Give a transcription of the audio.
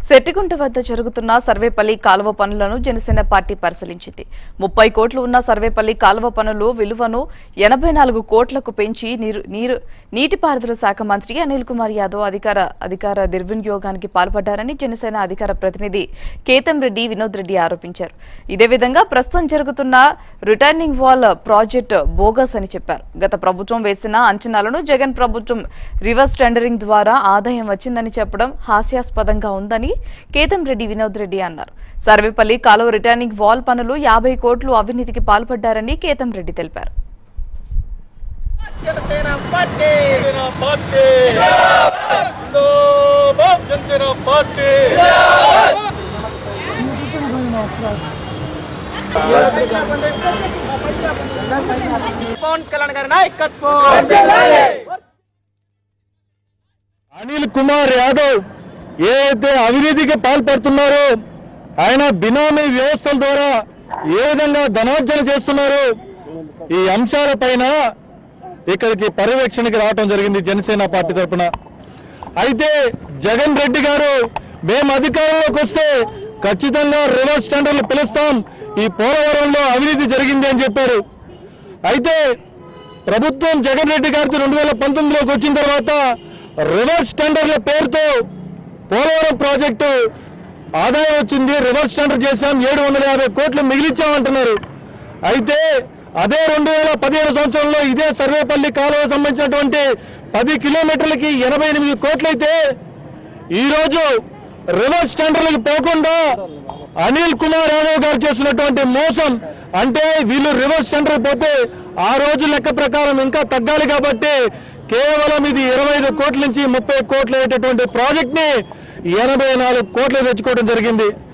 సెట్టిగుంట వద్ద జరుగుతున్న సర్వేపల్లి కాలువ పనులను జనసేన పార్టీ పరిశీలించింది ముప్పై కోట్లు ఉన్న సర్వేపల్లి కాలువ పనులు విలువను ఎనభై నాలుగు కోట్లకు పెంచి నీరు నీరు నీటిపారుదల శాఖ మంత్రి అనిల్ కుమార్ యాదవ్ అధికార అధికార దుర్వినియోగానికి పాల్పడ్డారని జనసేన అధికార ప్రతినిధి కేతం రెడ్డి వినోద్ రెడ్డి ఆరోపించారు ఇదే విధంగా ప్రస్తుతం జరుగుతున్న రిటర్నింగ్ వాల్ ప్రాజెక్టు బోగస్ అని చెప్పారు గత ప్రభుత్వం వేసిన అంచనాలను జగన్ ప్రభుత్వం రివర్స్ టెండరింగ్ ద్వారా ఆదాయం వచ్చిందని చెప్పడం హాస్యాస్పదంగా ఉందని కేతం రెడ్డి వినోద్ రెడ్డి అన్నారు సర్వేపల్లి కాలువ రిటర్నింగ్ వాల్ పనులు యాభై కోట్లు అవినీతికి పాల్పడ్డారని కేతం రెడ్డి తెలిపారు జనసేన పార్టీ జనసేన పార్టీ జిందాబాద్ జనసేన పార్టీ పవన్ కళ్యాణ్ గారి నాయకత్వం అనిల్ కుమార్ యాదవ్ ఏదైతే అవినీతికి పాల్పడుతున్నారో ఆయన బినామీ వ్యవస్థల ద్వారా ఏ విధంగా ధనార్జన చేస్తున్నారు ఈ అంశాలపైన ఇక్కడికి పర్యవేక్షణకి రావడం జరిగింది జనసేన పార్టీ తరఫున అయితే జగన్ రెడ్డి గారు మేము అధికారంలోకి వస్తే ఖచ్చితంగా రివర్స్ టెండర్లు పిలుస్తాం ఈ పోలవరంలో అవినీతి జరిగింది అని చెప్పారు అయితే ప్రభుత్వం జగన్ రెడ్డి గారికి రెండు వేల పంతొమ్మిదిలోకి వచ్చిన తర్వాత రివర్స్ టెండర్ల పేరుతో పోలవరం ప్రాజెక్టు ఆదాయం వచ్చింది రివర్స్ టెండర్ చేశాం ఏడు వందల యాభై కోట్లు మిగిలిచ్చామంటున్నారు అయితే అదే రెండు వేల పదిహేను సంవత్సరంలో ఇదే సర్వేపల్లి కాలువ సంబంధించినటువంటి పది కిలోమీటర్లకి ఎనభై ఎనిమిది కోట్లయితే ఈరోజు రివర్స్ టెండర్లకు పోకుండా అనిల్ కుమార్ యాదవ్ గారు చేసినటువంటి మోసం అంటే వీళ్ళు రివర్స్ టెండర్ పోతే ఆ రోజు లెక్క ప్రకారం ఇంకా తగ్గాలి కాబట్టి కేవలం ఇది ఇరవై ఐదు కోట్ల నుంచి ముప్పై కోట్లు అయ్యేటటువంటి ప్రాజెక్ట్ ని ఎనభై నాలుగు కోట్లు తెచ్చుకోవడం జరిగింది